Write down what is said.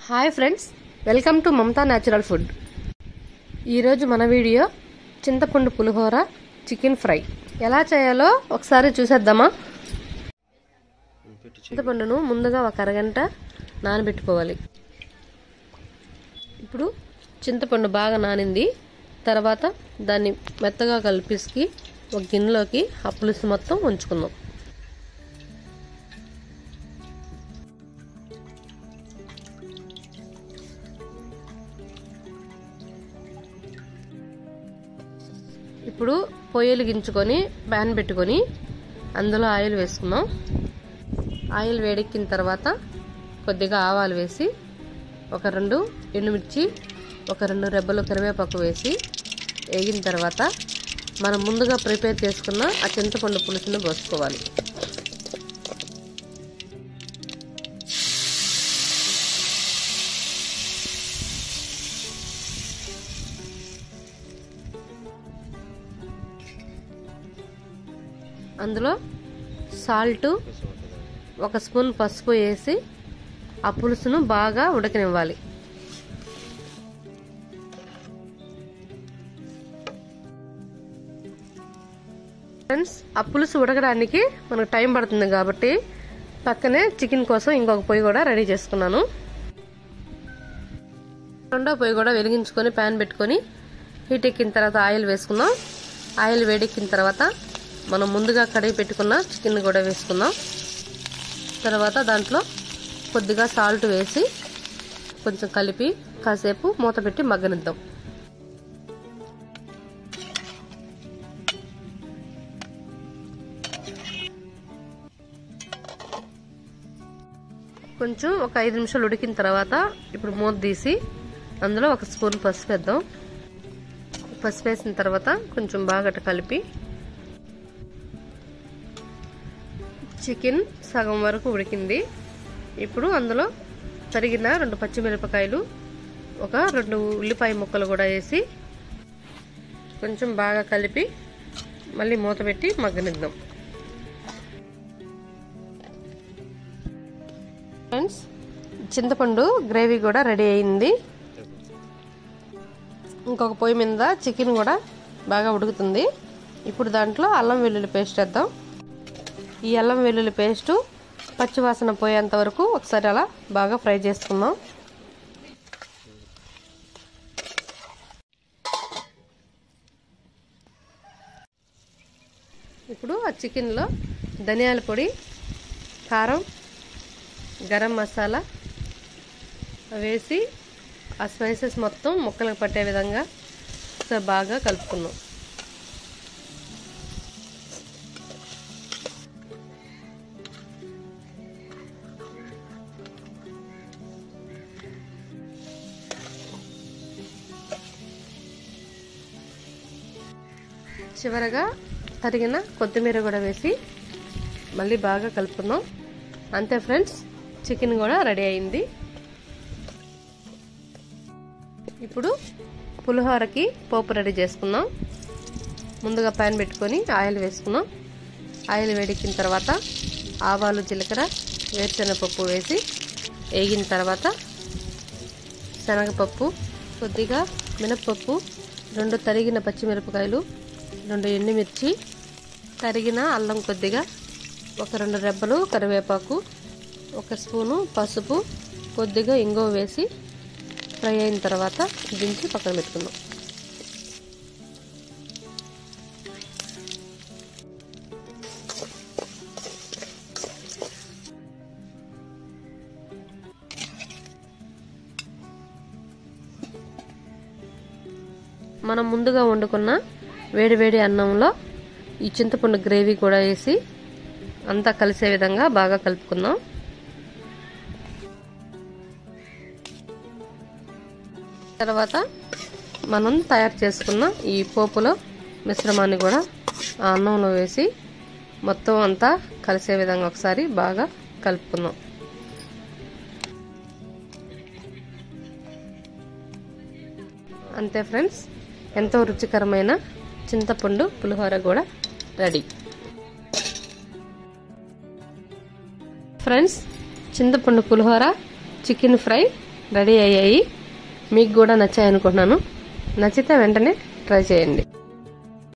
hi friends welcome to Mamata natural food ఈరోజు మన video చింతపండు పులిహోర చికెన్ ఫ్రై ఎలా చేయాలో ఒకసారి చూసేద్దామా చింతపండును ముందుగా ఒక అరగంట నానబెట్టుకోవాలి ఇప్పుడు చింతపండు బాగా నానింది తర్వాత దాన్ని మెత్తగా కలిపిసి ఒక గిన్నెలోకి ఆ పులుసు మొత్తం ఉంచుకుందాం ఇప్పుడు పొయ్యిలు గించుకొని ప్యాన్ పెట్టుకొని అందులో ఆయిల్ వేసుకుందాం ఆయిల్ వేడెక్కిన తర్వాత కొద్దిగా ఆవాలు వేసి ఒక రెండు ఎండుమిర్చి ఒక రెండు రెబ్బలు కరివేపాకు వేసి వేగిన తర్వాత మనం ముందుగా ప్రిపేర్ చేసుకున్న ఆ చింతపండు పులుసును పోసుకోవాలి అందులో సాల్ట్ ఒక స్పూన్ పసుపు వేసి ఆ పులుసును బాగా ఉడకనివ్వాలి ఫ్రెండ్స్ ఆ పులుసు ఉడకడానికి మనకు టైం పడుతుంది కాబట్టి పక్కనే చికెన్ కోసం ఇంకొక పొయ్యి కూడా రెడీ చేసుకున్నాను రెండో పొయ్యి కూడా వెలిగించుకొని ప్యాన్ పెట్టుకొని హీట్ ఎక్కిన తర్వాత ఆయిల్ వేసుకుందాం ఆయిల్ వేడెక్కిన తర్వాత మనం ముందుగా కడిగి పెట్టుకున్న చికెన్ కూడా వేసుకుందాం తర్వాత దాంట్లో కొద్దిగా సాల్ట్ వేసి కొంచెం కలిపి కాసేపు మూత పెట్టి మగ్గనిద్దాం కొంచెం ఒక ఐదు నిమిషాలు ఉడికిన తర్వాత ఇప్పుడు మూత తీసి అందులో ఒక స్పూన్ పసుపు వేద్దాం పసుపు వేసిన తర్వాత కొంచెం బాగా కలిపి చికెన్ సగం వరకు ఉడికింది ఇప్పుడు అందులో తరిగిన రెండు పచ్చిమిరపకాయలు ఒక రెండు ఉల్లిపాయ ముక్కలు కూడా వేసి కొంచెం బాగా కలిపి మళ్ళీ మూత పెట్టి మగ్గనిద్దాం ఫ్రెండ్స్ చింతపండు గ్రేవీ కూడా రెడీ అయింది ఇంకొక పొయ్యి మీద చికెన్ కూడా బాగా ఉడుకుతుంది ఇప్పుడు దాంట్లో అల్లం వెల్లుల్లి పేస్ట్ వేద్దాం ఈ అల్లం వెల్లుల్లి పేస్టు పచ్చివాసన పోయేంత వరకు ఒకసారి అలా బాగా ఫ్రై చేసుకుందాం ఇప్పుడు ఆ చికెన్లో ధనియాల పొడి కారం గరం మసాలా వేసి ఆ స్పైసెస్ మొత్తం ముక్కలకు పట్టే విధంగా ఒకసారి బాగా కలుపుకుందాం చివరగా తరిగిన కొత్తిమీర కూడా వేసి మళ్ళీ బాగా కలుపుకుందాం అంతే ఫ్రెండ్స్ చికెన్ కూడా రెడీ అయింది ఇప్పుడు పులిహోరకి పోపు రెడీ చేసుకుందాం ముందుగా ప్యాన్ పెట్టుకొని ఆయిల్ వేసుకుందాం ఆయిల్ వేడెక్కిన తర్వాత ఆవాలు జీలకర్ర వేరుశనగపప్పు వేసి వేగిన తర్వాత శనగపప్పు కొద్దిగా మినప్పప్పు రెండు తరిగిన పచ్చిమిరపకాయలు రెండు ఎండుమిర్చి తరిగిన అల్లం కొద్దిగా ఒక రెండు రెబ్బలు కరివేపాకు ఒక స్పూను పసుపు కొద్దిగా ఇంగువ వేసి ఫ్రై అయిన తర్వాత దించి పక్కన పెట్టుకుందాం మనం ముందుగా వండుకున్న వేడి వేడి అన్నంలో ఈ చింతపండు గ్రేవీ కూడా వేసి అంతా కలిసే విధంగా బాగా కలుపుకుందాం తర్వాత మనం తయారు చేసుకున్న ఈ పోపులో మిశ్రమాన్ని కూడా ఆ అన్నంలో వేసి మొత్తం అంతా కలిసే విధంగా ఒకసారి బాగా కలుపుకుందాం అంతే ఫ్రెండ్స్ ఎంతో రుచికరమైన చింతపండు పులిహోర కూడా రెడీ ఫ్రెండ్స్ చింతపండు పులిహోర చికెన్ ఫ్రై రెడీ అయ్యాయి మీకు కూడా నచ్చాయి అనుకుంటున్నాను నచ్చితే వెంటనే ట్రై చేయండి